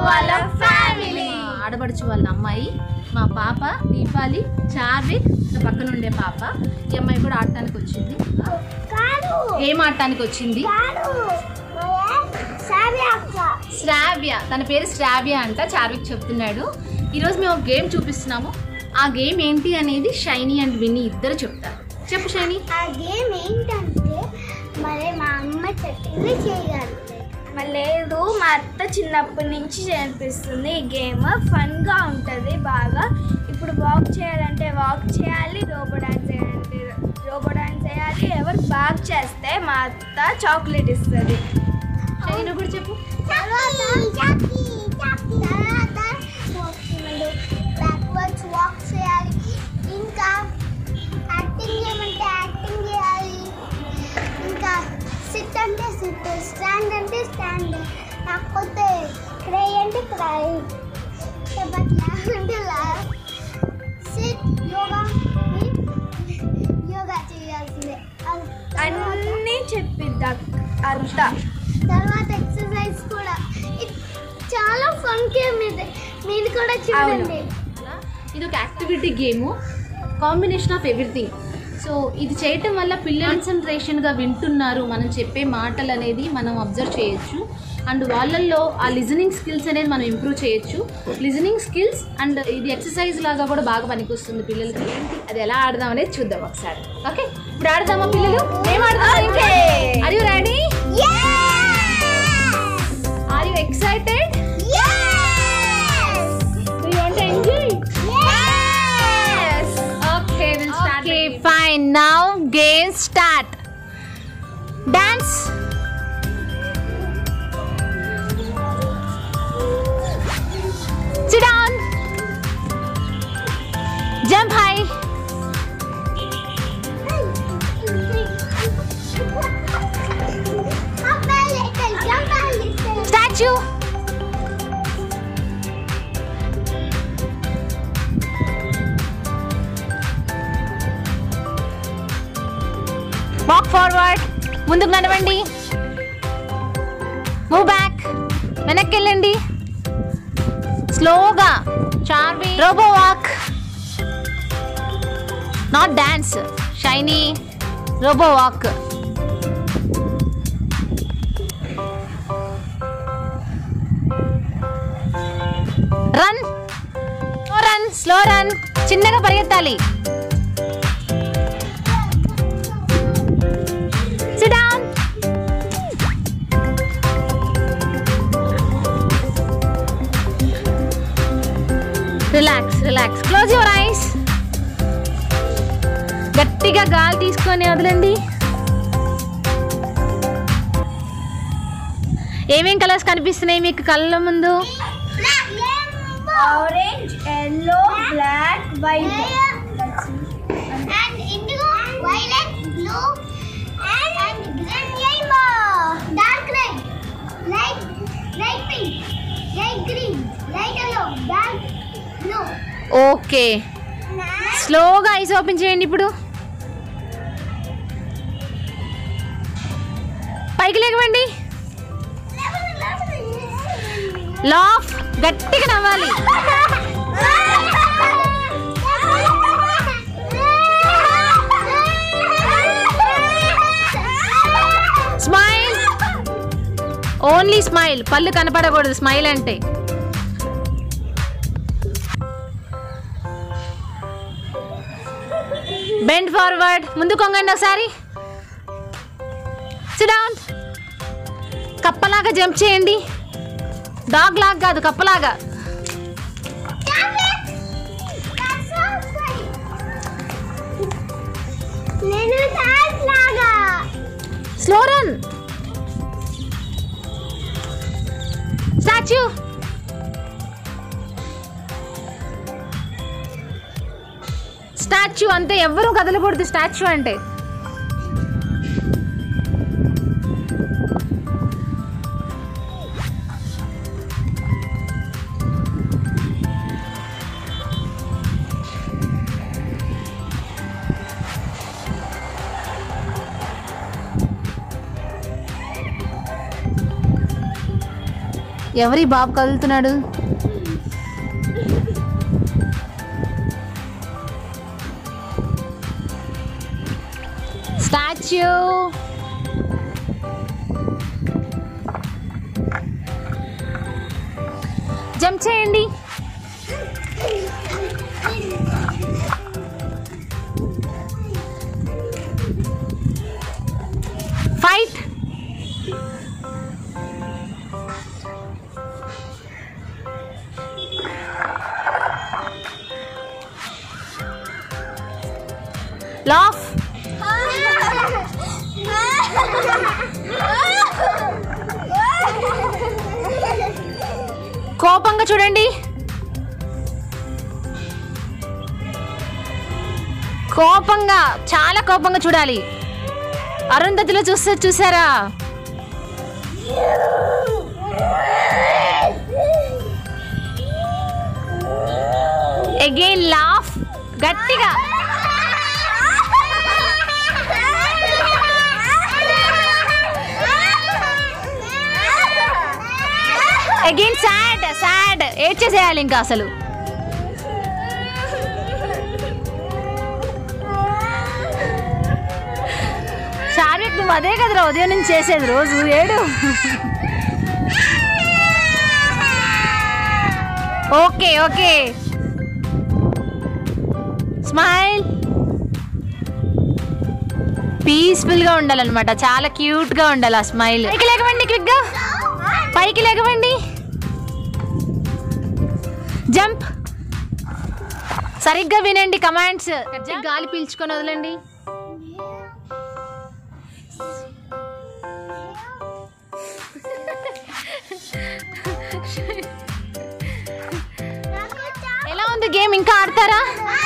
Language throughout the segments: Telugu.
వాళ్ళ ఫ్యామిలీ ఆడబడుచు వాళ్ళ అమ్మాయి మా పాప దీపాలి చార్విక్ నా పక్కన ఉండే పాప ఈ అమ్మాయి కూడా ఆడటానికి వచ్చింది కాదు ఏం ఆడటానికి వచ్చింది కాదు సరే అక్క శ్రావ్య తన పేరు శ్రావ్య అంట చార్విక్ చెప్తున్నాడు ఈరోజు మేము ఒక గేమ్ చూపిస్తున్నాము ఆ గేమ్ ఏంటి అనేది షైనీ అండ్ విన్నీ ఇద్దరు చెప్తారు చెప్పు షైనీ ఆ గేమ్ ఏంటంటే మరి మా అమ్మ చెప్పింది చేయాలి మరి లేదు మా అత్త చిన్నప్పటి నుంచి చేపిస్తుంది ఈ గేమ్ ఫన్గా ఉంటుంది బాగా ఇప్పుడు వాక్ చేయాలంటే వాక్ చేయాలి రోబో డాన్స్ చేయాలంటే రోబో డాన్స్ చేయాలి ఎవరు బాగా చేస్తే మా అత్త చాక్లెట్ ఇస్తుంది షైనీ నువ్వు కూడా చెప్పు బ్యాక్వర్డ్స్ వాక్ చేయాలి ఇంకా యాక్టింగ్ చేయమంటే యాక్టింగ్ చేయాలి ఇంకా సిట్ అంటే సిట్ స్టాండ్ అంటే స్టాండ్ కాకపోతే క్రై అంటే క్రై బట్ లావ్ అంటే లావ్ సిట్ యోగా యోగా చేయాల్సిందే అన్నీ చెప్పిద్దా అంతా తర్వాత ఎక్సర్సైజ్ కూడా ఇది చాలా ఫన్ గేమ్ ఇది మీరు కూడా చూడండి ఇది ఒక activity game combination of everything so ఇది చేయటం వల్ల పిల్లలు కాన్సన్ట్రేషన్గా వింటున్నారు మనం చెప్పే మాటలు అనేది మనం అబ్జర్వ్ చేయొచ్చు అండ్ వాళ్ళల్లో ఆ లిజనింగ్ స్కిల్స్ అనేది మనం ఇంప్రూవ్ చేయొచ్చు లిజనింగ్ స్కిల్స్ అండ్ ఇది ఎక్సర్సైజ్ లాగా కూడా బాగా పనికొస్తుంది పిల్లలకి అది ఎలా ఆడదాం అనేది చూద్దాం ఒకసారి ఓకే ఇప్పుడు ఆడదామా పిల్లలు ఏం ఆడదాం are you ready are you excited do you want to enjoy Okay, we'll start. Okay, fine. Now game start. Dance. Sit down. Jump high. Statue. Walk forward ముందుకు నడవండి మూవ్ బ్యాక్ వెనక్కి వెళ్ళండి స్లోగా Charvi robo walk not dance Shiny robo walk run run slow run చిన్నగా పరిగెత్తాలి Sit down. Relax, relax. Close your eyes. గట్టిగా గాలి తీసుకొని వదలండి ఏమేం కలర్స్ కనిపిస్తున్నాయి మీకు కళ్ళ ముందు orange yellow black white and indigo violet blue and green yellow dark red light light pink light green light yellow dark blue okay స్లోగా ఐస్ ఓపెన్ చేయండి ఇప్పుడు పైకి లేవండి లాఫ్ గట్టిగా నవ్వాలి స్మైల్ ఓన్లీ స్మైల్ పళ్ళు కనపడకూడదు స్మైల్ అంటే బెండ్ ఫార్వర్డ్ ముందు కొంగండి ఒకసారి సిడౌన్ కప్పలాగా జంప్ చేయండి డాగ్ లాగా కాదు కప్పలాగా నేను డాన్స్ లాగా స్లో రన్ స్టాచ్యూ స్టాచ్యూ అంతే ఎవ్వరూ కదలకూడదు స్టాచ్యూ అంటే ఎవరి బాబు కదులుతున్నాడు స్టాచ్యూ జంప్ చేయండి ఫైట్ లాఫ్ కోపంగా చూడండి కోపంగా చాలా కోపంగా చూడాలి అరుంధతిలో చూస్తే చూసారా అగైన్ లాఫ్ గట్టిగా అగైన్ సాడ్ సాడ్ ఏడ్చేసేయాలి ఇంకా అసలు చార్విక్ నువ్వు అదే కదరా ఉదయం నుంచి చేసేది రోజు ఏడు ఓకే ఓకే స్మైల్ పీస్ఫుల్గా ఉండాలన్నమాట చాలా క్యూట్గా ఉండాలి ఆ స్మైల్ పైకి లేకవండి క్విక్గా పైకి లేకవండి జంప్ సరిగ్గా వినండి కమాండ్స్ గాలి పీల్చుకొని వదలండి ఎలా ఉంది గేమ్ ఇంకా ఆడతారా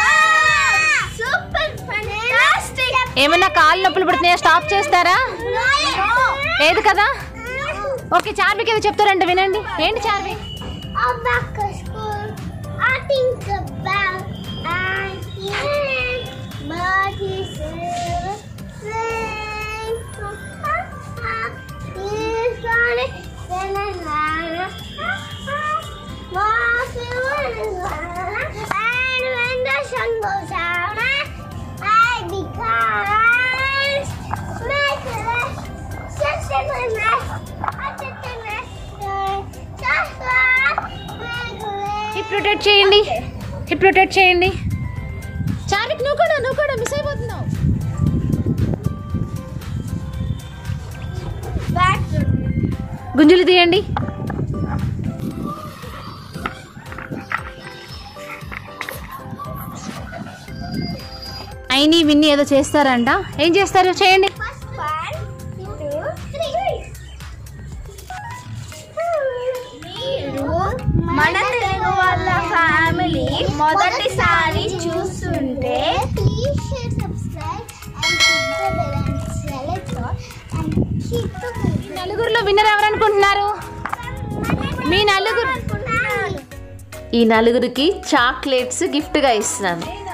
సూపర్ ఫంటాస్టిక్ ఏమైనా కాళ్ళు నొప్పులు పడుతున్నాయా స్టాప్ చేస్తారా లేదు కదా ఓకే చార్విక్ ఏదో చెప్తారంట వినండి ఏంటి Charvik Abacus school. I think about I can, but he's He's on it, then I And when the sun goes out, I become Nicholas. Just a nice, just a nice, just like Nicholas. Hip rotate చేయండి హిప్ రొటేట్ చేయండి చార్విక్ నువ్వు కూడా నువ్వు కూడా మిస్ అయిపోతున్నావు Back to గుంజులు తీయండి అయిని విన్ని ఏదో చేస్తారంట ఏం చేస్తారు చేయండి First one, two, three. మీరు మన తెలుగు వాళ్ళ ఫ్యామిలీ మొదటిసారి చూస్తుంటే please share subscribe and keep the video నలుగురిలో విన్నర్ ఎవరనుకుంటున్నారు మీ నలుగురు ఈ నలుగురికి చాక్లెట్స్ గిఫ్ట్గా ఇస్తున్నాను